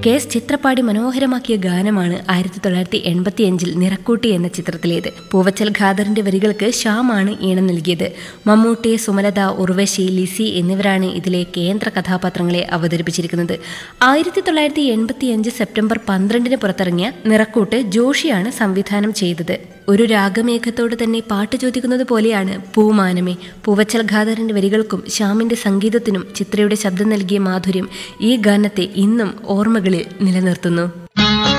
K S ചിത്രപ്പാടി മനോഹരമാക്കിയ ഗാനമാണ് ആയിരത്തി തൊള്ളായിരത്തി എൺപത്തിയഞ്ചിൽ നിറക്കൂട്ടി എന്ന ചിത്രത്തിലേത് പൂവച്ചൽ ഖാദറിന്റെ വരികൾക്ക് ശ്യാമാണ് ഈണം നൽകിയത് മമ്മൂട്ടി സുമലത ഉർവശി ലിസി എന്നിവരാണ് ഇതിലെ കേന്ദ്ര കഥാപാത്രങ്ങളെ അവതരിപ്പിച്ചിരിക്കുന്നത് ആയിരത്തി തൊള്ളായിരത്തി എൺപത്തിയഞ്ച് സെപ്റ്റംബർ പന്ത്രണ്ടിന് പുറത്തിറങ്ങിയ നിറക്കൂട്ട് ജോഷിയാണ് സംവിധാനം ചെയ്തത് ഒരു രാഗമേഘത്തോട് തന്നെ പാട്ട് ചോദിക്കുന്നത് പോലെയാണ് പൂമാനമേ പൂവച്ചൽ ഖാദറിന്റെ വരികൾക്കും ശ്യാമിന്റെ സംഗീതത്തിനും ചിത്രയുടെ ശബ്ദം നൽകിയ മാധുര്യം ഈ ഗാനത്തെ ഇന്നും ഓർമ്മകളിൽ നിലനിർത്തുന്നു